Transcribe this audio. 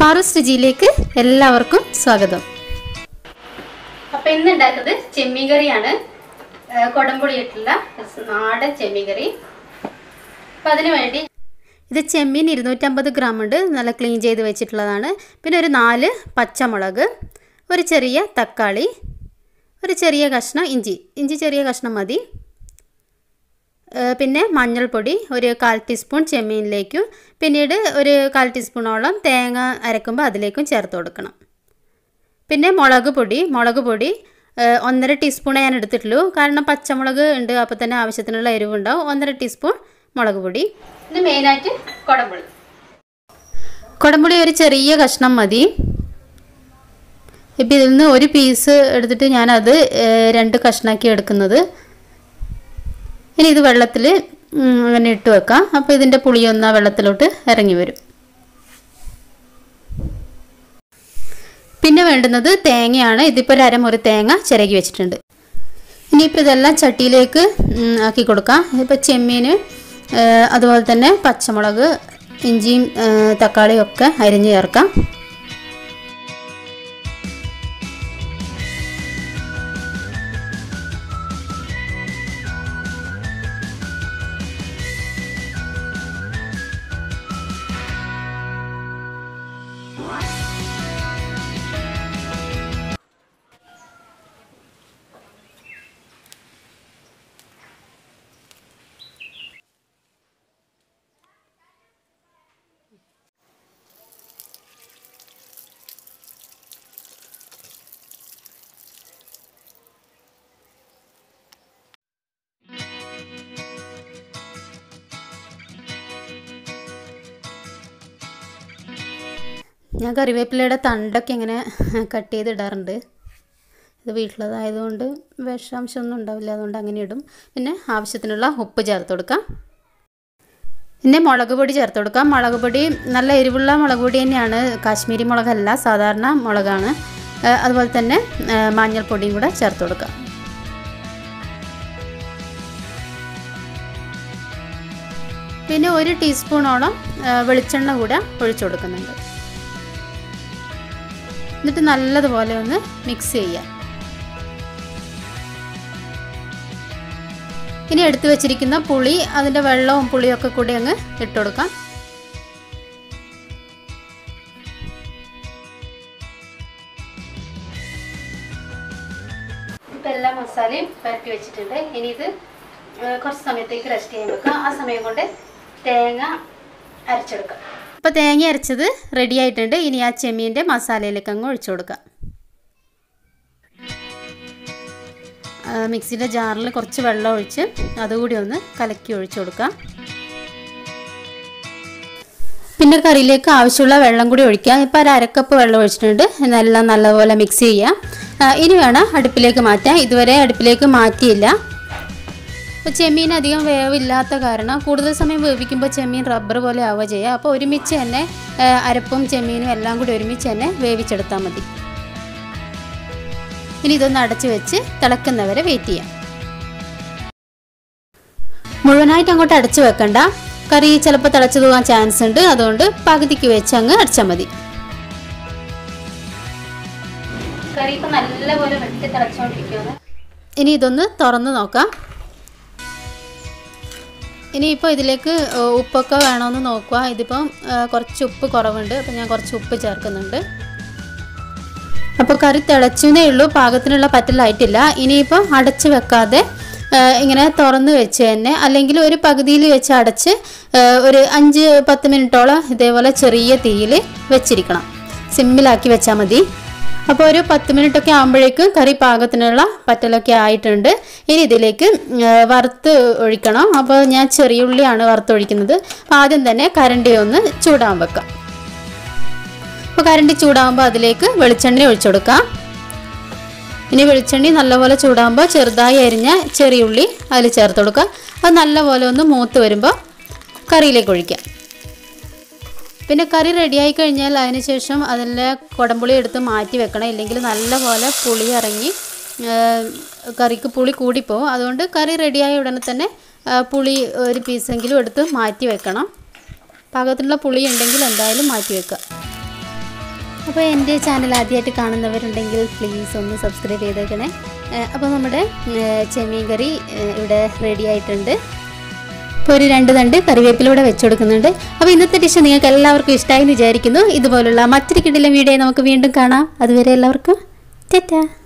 പാറൂസ് രുചിയിലേക്ക് എല്ലാവർക്കും സ്വാഗതം അപ്പൊ ഇന്ന് ഉണ്ടാക്കുന്നത് ചെമ്മീൻ കറിയാണ് ഏഹ് കൊടംപുളി ഇട്ടുള്ള നാടൻ ചെമ്മീൻ കറി അപ്പൊ അതിനു വേണ്ടി ഇത് ചെമ്മീൻ ഇരുന്നൂറ്റമ്പത് ഗ്രാം ഉണ്ട് നല്ല ക്ലീൻ ചെയ്ത് വെച്ചിട്ടുള്ളതാണ് പിന്നെ ഒരു നാല് പച്ചമുളക് ഒരു ചെറിയ തക്കാളി ഒരു ചെറിയ കഷ്ണം ഇഞ്ചി ഇഞ്ചി ചെറിയ കഷ്ണം മതി ഏഹ് പിന്നെ മഞ്ഞൾപ്പൊടി ഒരു കാൽ ടീസ്പൂൺ ചെമ്മീനിലേക്കും പിന്നീട് ഒരു കാൽ ടീസ്പൂണോളം തേങ്ങ അരക്കുമ്പോൾ അതിലേക്കും ചേർത്ത് കൊടുക്കണം പിന്നെ മുളക് പൊടി മുളക് പൊടി ഏഹ് ഒന്നര ടീസ്പൂണേ ഞാൻ എടുത്തിട്ടുള്ളൂ കാരണം പച്ചമുളക് ഉണ്ട് അപ്പോൾ തന്നെ ആവശ്യത്തിനുള്ള എരിവുണ്ടാവും ഒന്നര ടീസ്പൂൺ മുളക് പൊടി ഇത് മെയിനായിട്ട് കുടംപുളി കുടംപുളി ഒരു ചെറിയ കഷ്ണം മതി ഇപ്പം ഇതിൽ നിന്ന് ഒരു പീസ് എടുത്തിട്ട് ഞാനത് ഏഹ് രണ്ട് കഷ്ണാക്കി എടുക്കുന്നത് ഇനി ഇത് വെള്ളത്തിൽ അങ്ങനെ ഇട്ട് വെക്കാം അപ്പോൾ ഇതിൻ്റെ പുളിയൊന്ന് ആ വെള്ളത്തിലോട്ട് ഇറങ്ങി വരും പിന്നെ വേണ്ടുന്നത് തേങ്ങയാണ് ഇതിപ്പോൾ ഒരു അരമുറി തേങ്ങ ചിരകി വെച്ചിട്ടുണ്ട് ഇനിയിപ്പോൾ ഇതെല്ലാം ചട്ടിയിലേക്ക് ഉം, ആക്കി കൊടുക്കാം ഇപ്പോൾ ചെമ്മീൻ ഏഹ്, അതുപോലെ തന്നെ പച്ചമുളക് ഇഞ്ചിയും ഏഹ്, തക്കാളിയും ഒക്കെ അരിഞ്ഞ് ചേർക്കാം ഞാൻ കറിവേപ്പിലയുടെ തണ്ടൊക്കെ ഇങ്ങനെ കട്ട് ചെയ്ത് ഇടാറുണ്ട് ഇത് വീട്ടിലതായതുകൊണ്ട് വിഷാംശമൊന്നും ഉണ്ടാവില്ല അതുകൊണ്ട് അങ്ങനെ ഇടും പിന്നെ ആവശ്യത്തിനുള്ള ഉപ്പ് ചേർത്ത് കൊടുക്കാം പിന്നെ മുളക് പൊടി ചേർത്ത് കൊടുക്കാം മുളക് പൊടി നല്ല എരിവുള്ള മുളക് പൊടി തന്നെയാണ് കാശ്മീരി മുളകല്ല സാധാരണ മുളകാണ് ഏഹ് അതുപോലെ തന്നെ ഏഹ് മഞ്ഞൾപ്പൊടിയും കൂടെ ചേർത്ത് കൊടുക്കാം പിന്നെ ഒരു ടീസ്പൂണോളം ഏഹ് വെളിച്ചെണ്ണ കൂടെ ഒഴിച്ചു കൊടുക്കുന്നുണ്ട് എന്നിട്ട് നല്ലതുപോലെ ഒന്ന് മിക്സ് ചെയ്യാം ഇനി എടുത്തു വെച്ചിരിക്കുന്ന പുളി അതിൻ്റെ വെള്ളവും പുളിയും ഒക്കെ കൂടി അങ്ങ് ഇട്ട് കൊടുക്കാം ഇപ്പം എല്ലാ മസാലയും പരട്ടി വെച്ചിട്ടുണ്ട് ഇനി ഇത് ഏഹ്, കുറച്ച് സമയത്തേക്ക് റെസ്റ്റ് ചെയ്യാൻ വെക്കാം ആ സമയം കൊണ്ട് തേങ്ങ അരച്ചെടുക്കാം അപ്പോൾ തേങ്ങ അരച്ചത് റെഡി ആയിട്ടുണ്ട് ഇനി ആ ചെമ്മീൻ്റെ മസാലയിലേക്ക് അങ്ങ് ഒഴിച്ചു കൊടുക്കാം ആ, മിക്സിയുടെ ജാറിൽ കുറച്ച് വെള്ളം ഒഴിച്ച് അതുകൂടി ഒന്ന് കലക്കി ഒഴിച്ചു കൊടുക്കാം പിന്നെ കറിയിലേക്ക് ആവശ്യമുള്ള വെള്ളം കൂടി ഒഴിക്കാം ഇപ്പോൾ ഒരു അരക്കപ്പ് വെള്ളം ഒഴിച്ചിട്ടുണ്ട് എല്ലാം നല്ലപോലെ മിക്സ് ചെയ്യാം ആ, ഇനി വേണം അടുപ്പിലേക്ക് മാറ്റാം ഇതുവരെ അടുപ്പിലേക്ക് മാറ്റിയില്ല അപ്പോൾ ചെമ്മീൻ അധികം വേവില്ലാത്ത കാരണം കൂടുതൽ സമയം വേവിക്കുമ്പോൾ ചെമ്മീൻ റബ്ബർ പോലെ ആവുക ചെയ്യുക അപ്പോൾ ഒരുമിച്ച് തന്നെ ആ, അരപ്പും ചെമ്മീനും എല്ലാം കൂടി ഒരുമിച്ച് തന്നെ വേവിച്ചെടുത്താൽ മതി ഇനി ഇതൊന്ന് അടച്ച് വെച്ച് തിളക്കുന്നവരെ വെയിറ്റ് ചെയ്യാം മുഴുവനായിട്ട് അങ്ങോട്ട് അടച്ചു വെക്കണ്ട കറി ചിലപ്പോൾ തിളച്ചു പോകാൻ ചാൻസ് ഉണ്ട് അതുകൊണ്ട് പകുതിക്ക് വെച്ച് അങ്ങ് അടച്ചാൽ മതി കറി ഇപ്പം നല്ലപോലെ വെട്ടി തിളച്ചുകൊണ്ടിരിക്കുകയാണ് ഇനി ഇതൊന്ന് തുറന്ന് നോക്കാം ഇനിയിപ്പോൾ ഇതിലേക്ക് ഏഹ്, ഉപ്പൊക്കെ വേണമെന്ന് നോക്കുക ഇതിപ്പം ഏഹ്, കുറച്ച് ഉപ്പ് കുറവുണ്ട് അപ്പം ഞാൻ കുറച്ച് ഉപ്പ് ചേർക്കുന്നുണ്ട് അപ്പോൾ കറി തിളച്ചേ ഉള്ളൂ പാകത്തിനുള്ള പറ്റലായിട്ടില്ല ഇനിയിപ്പോൾ അടച്ച് വെക്കാതെ ഏഹ്, ഇങ്ങനെ തുറന്ന് വെച്ച് തന്നെ അല്ലെങ്കിൽ ഒരു പകുതിയിൽ വെച്ച് അടച്ച് ഏഹ്, ഒരു അഞ്ച് പത്ത് മിനിറ്റോളം ഇതേപോലെ ചെറിയ തീയിൽ വെച്ചിരിക്കണം സിമ്മിലാക്കി വെച്ചാൽ മതി അപ്പോൾ ഒരു പത്ത് മിനിറ്റൊക്കെ ആകുമ്പോഴേക്കും കറി പാകത്തിനുള്ള പറ്റലൊക്കെ ആയിട്ടുണ്ട് ഇനി ഇതിലേക്ക് ഏഹ്, വറുത്ത് ഒഴിക്കണം അപ്പോൾ ഞാൻ ചെറിയ ഉള്ളിയാണ് വറുത്തൊഴിക്കുന്നത് അപ്പോൾ ആദ്യം തന്നെ കരണ്ടി ഒന്ന് ചൂടാൻ വെക്കാം അപ്പോൾ കരണ്ടി ചൂടാകുമ്പോൾ അതിലേക്ക് വെളിച്ചെണ്ണ ഒഴിച്ചു കൊടുക്കാം ഇനി വെളിച്ചെണ്ണി നല്ലപോലെ ചൂടാകുമ്പോൾ ചെറുതായി അരിഞ്ഞ ചെറിയ ഉള്ളി അതിൽ ചേർത്ത് കൊടുക്കുക അത് നല്ലപോലെ ഒന്ന് മൂത്ത് വരുമ്പോൾ കറിയിലേക്ക് ഒഴിക്കാം പിന്നെ കറി റെഡിയായി കഴിഞ്ഞാൽ അതിന് ശേഷം അതിലെ കുടംപുളി എടുത്ത് മാറ്റി വെക്കണം ഇല്ലെങ്കിൽ നല്ലപോലെ പുളി ഇറങ്ങി ആ, കറിക്ക് പുളി കൂടിപ്പോവും അതുകൊണ്ട് കറി റെഡിയായ ഉടനെ തന്നെ ആ, പുളി ഒരു പീസെങ്കിലും എടുത്ത് മാറ്റി വെക്കണം പാകത്തിനുള്ള പുളി ഉണ്ടെങ്കിൽ എന്തായാലും മാറ്റി വെക്കുക അപ്പോൾ എൻ്റെ ചാനൽ ആദ്യമായിട്ട് കാണുന്നവരുണ്ടെങ്കിൽ പ്ലീസ് ഒന്ന് സബ്സ്ക്രൈബ് ചെയ്തേക്കണേ ഏഹ് അപ്പോൾ നമ്മുടെ ഏഹ് ചെമ്മീൻ കറി ഏഹ് ഇവിടെ റെഡി ആയിട്ടുണ്ട് ഇപ്പോൾ ഒരു രണ്ട് തണ്ട് കറിവേപ്പിലൂടെ വെച്ച് കൊടുക്കുന്നുണ്ട് അപ്പോൾ ഇന്നത്തെ ഡിഷ് നിങ്ങൾക്ക് എല്ലാവർക്കും ഇഷ്ടമായി എന്ന് വിചാരിക്കുന്നു ഇതുപോലുള്ള മറ്റൊരു കിടിലം വീഡിയോ നമുക്ക് വീണ്ടും കാണാം അതുവരെ എല്ലാവർക്കും ടെറ്റാ